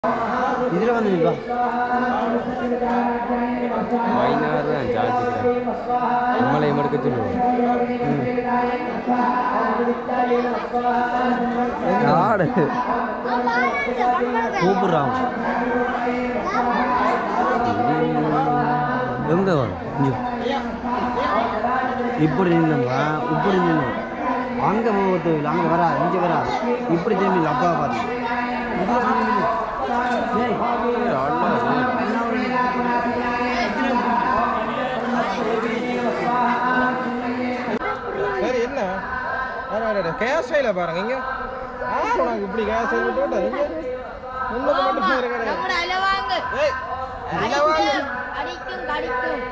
இதில் வந்து நிற்பா பதினாறு தான் ஜாதிக்கிறேன் நம்மளையும் எடுக்க சொல்லுவோம் ஆடு கூப்பிடுறான் எங்கே வரும் இங்கே இப்படி நின்னோம்மா இப்படி நின்னோம் அங்கே போகிறது இல்லை அங்கே வரா இங்கே வரா இப்படி திரும்பி அப்பா பாருங்க சரி என்ன கேஸ் ஸ்டைல பாருங்க இங்க ஆ உனக்கு இப்படி கேஸ் ஸ்டைல் விட்டு விட்டாரு இங்க முன்னது மட்டும் பேரு கிடையாது நம்மட அலவாங்க ஏய் இல்ல வாங்க அடிக்கும் கடிக்கும்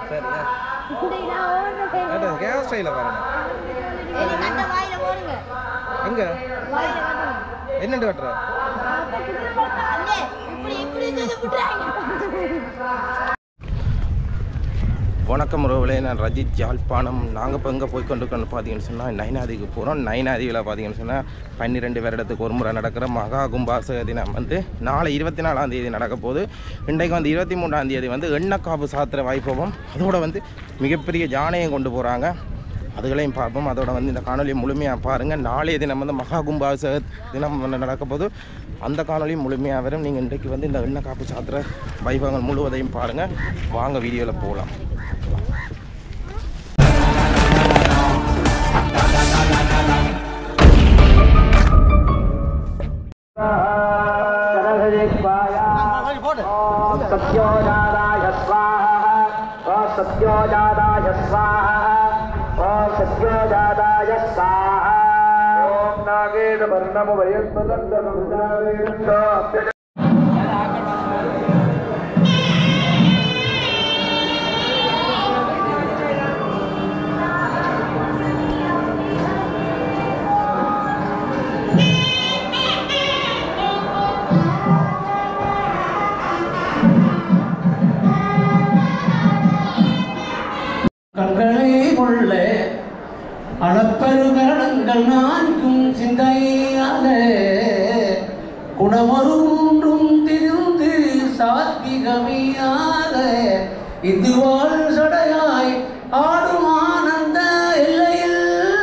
சரி கேஸ் ஸ்டைல பாருங்க இது கண்ட வாயில போடுங்க எங்க வாயில கட்டுங்க என்னண்டு கட்டுற அண்ணே இப்படி இப்படி தூக்கி விட்டுறாங்க வணக்கம் உறவுகளே நான் ரஜித் யாழ்ப்பாணம் நாங்கள் இப்போ எங்கே போய் கொண்டு பார்த்தீங்கன்னு சொன்னால் நைனாதிக்கு போகிறோம் நைனாதியில் பார்த்தீங்கன்னு சொன்னால் பன்னிரெண்டு வருடத்துக்கு ஒரு முறை நடக்கிற மகா கும்பாசக தினம் வந்து நாளை இருபத்தி நாலாம் தேதி நடக்க போகுது இன்றைக்கு வந்து இருபத்தி மூணாம் தேதி வந்து எண்ணக்காப்பு சாத்திர வைபவம் அதோட வந்து மிகப்பெரிய ஜானையும் கொண்டு போகிறாங்க அதுகளையும் பார்ப்போம் அதோட வந்து இந்த காணொலியை முழுமையாக பாருங்கள் நாளைய தினம் வந்து மகா கும்பாசக தினம் வந்து நடக்க போது அந்த காணொலியும் முழுமையாக வரும் நீங்கள் இன்றைக்கு வந்து இந்த எண்ணெய் காப்பு சாத்திர வைபவங்கள் முழுவதையும் பாருங்கள் வாங்க வீடியோவில் போகலாம் सत्योजाताय स्वाहा ॐ सत्योजाताय स्वाहा ॐ सत्योजाताय स्वाहा ॐ नागेण वर्णमवयस्पदन्तमनुजावेन्दो கண்களை கொள்ள அளப்பெருகரணங்கள் நான்கும் சிந்தையாத குணமொரு மூன்றும் திருந்து சாத்விகமியாத இதுவாள் சடையாய் ஆடும் ஆனந்த எல்லையில்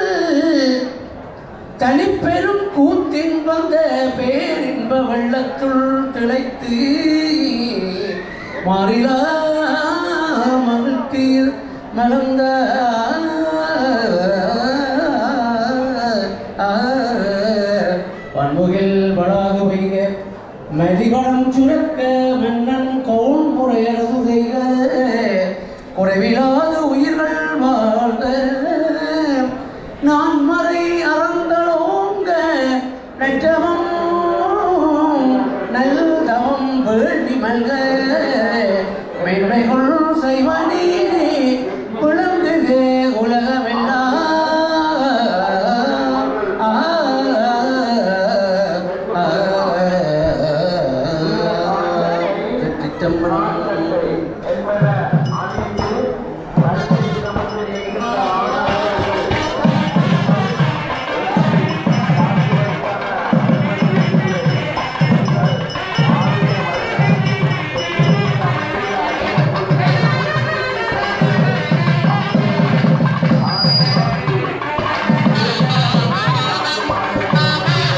தனிப்பெரும் கூத்தின் வந்த பேரின்ப வெள்ளத்துள் திளைத்து மாறிலா மகிழ்ச்சியில் மலர்ந்த பன்முகில் வளாக பெய்க மதிகணம் சுரக்க மன்னன் கோன் முறையரது செய்க குறைவிலாத உயிர்கள் வாழ்க நான் மறை அறங்களோங்க நெற்றவம் நல்லதவம் வேள்வி மல்க மேன்மைகள் செய்வனே விளங்குக உலகமெல்லாம் ஆ, ஆ, ஆ, திருச்சிற்றம்பலம்.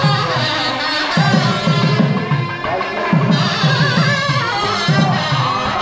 ஆ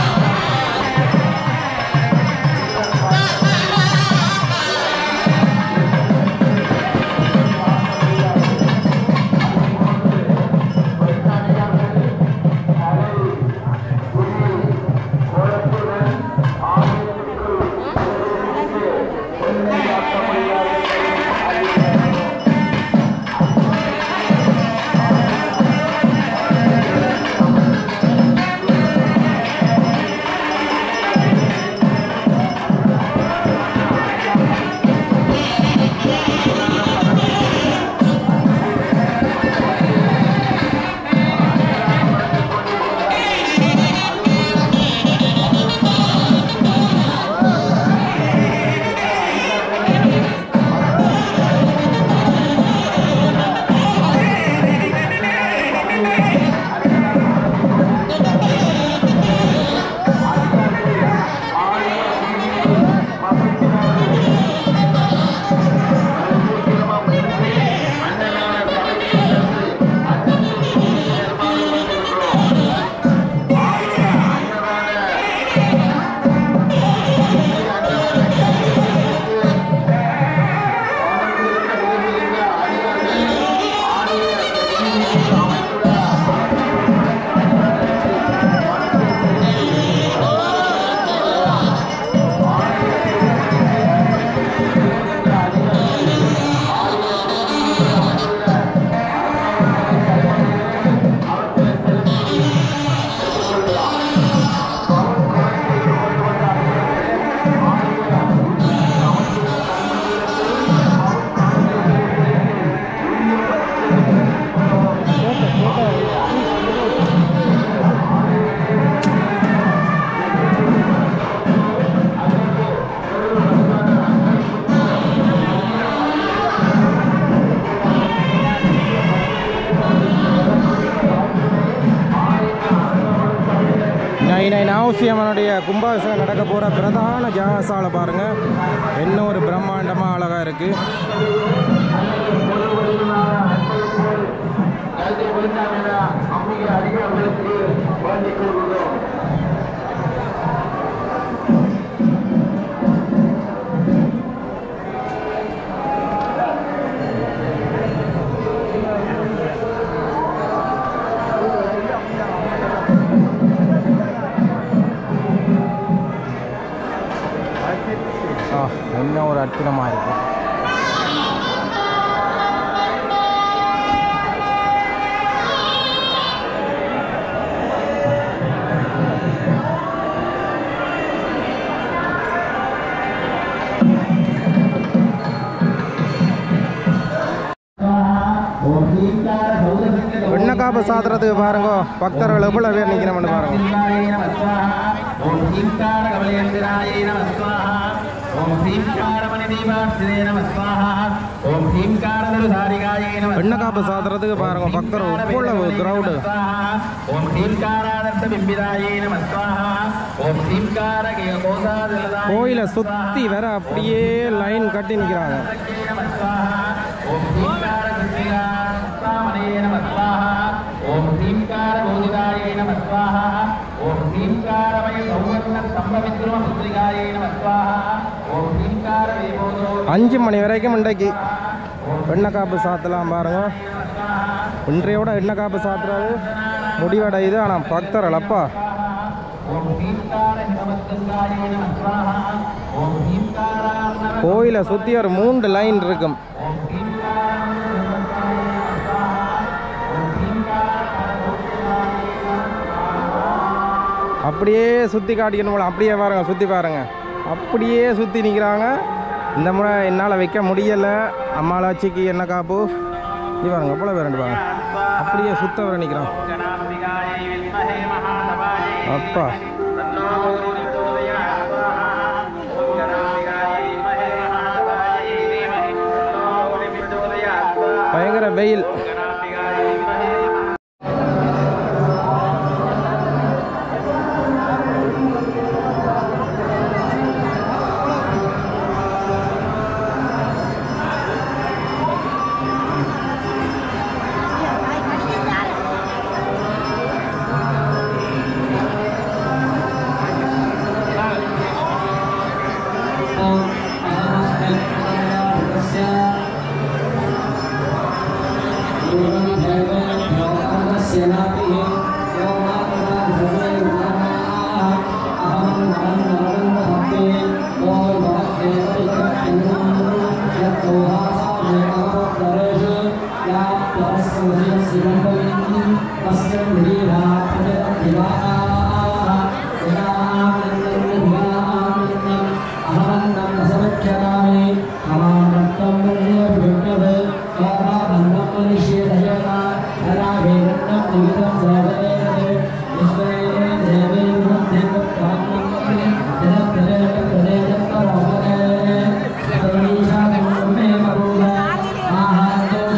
மௌசியம்மனுடைய கும்பாபிஷேகம் நடக்க போகிற பிரதான ஜாகசாலை பாருங்கள் என்ன ஒரு பிரம்மாண்டமாக அழகாக இருக்குது ஆ என்ன ஒரு அற்புதமாக இருக்கும் வெண்ணக்காப்பு சாத்துறதுக்கு பாருங்க பக்தர்கள் எவ்வளோ பேர் நிற்கிறோம்னு பாருங்க வெண்ணக்காப்பு சாத்துறதுக்கு பாருங்க பக்தர் எவ்வளவு கிரௌடு கோயிலை சுற்றி வேற அப்படியே லைன் கட்டி நிற்கிறாங்க ஓம் ஹீம்கார பூஜிதாயை நம ஸ்வாஹா ஓம் ஹீம்காரமய சௌவர்ண ஸ்தம்பவித்ரும புத்ரிகாயை நம ஸ்வாஹா ஓம் ஹீம்கார விபோதோ அஞ்சு மணி வரைக்கும் இன்றைக்கு வெண்ணக்காப்பு சாத்தலாம் பாருங்க இன்றையோட எண்ணெய்க்காப்பு சாத்துறது முடிவடையுது ஆனால் பக்தர்கள் அப்பா ஓம் ஹீம்கார ஹிமவத்கங்காயை நம ஸ்வாஹா ஓம் ஹீம்காரார்ணவ கோயிலை சுற்றி ஒரு மூன்று லைன் இருக்கும் ஓம் ஹீம்கார அப்படியே சுற்றி காட்டிக்கணும் போல அப்படியே பாருங்க சுற்றி பாருங்க அப்படியே சுற்றி நிற்கிறாங்க இந்த முறை என்னால் வைக்க முடியலை அம்மாளாச்சிக்கு என்ன காப்பு இது பாருங்க எவ்வளோ பேர் ரெண்டு பாருங்க அப்படியே சுத்த வர நிற்கிறான் கணாம்பிகாயை வித்மஹே மகாதவாயை அப்பா தன்னோ பிரச்சோதயாத் ஸ்வாஹா ஓம் கணாம்பிகாயை வித்மஹே மகாதவாயை தீமஹி தன்னோ பிரச்சோதயாத் ஸ்வாஹா பயங்கர வெயில் கணாம்பிகாயை வித்மஹே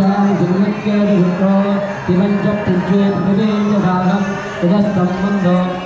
సంబంధం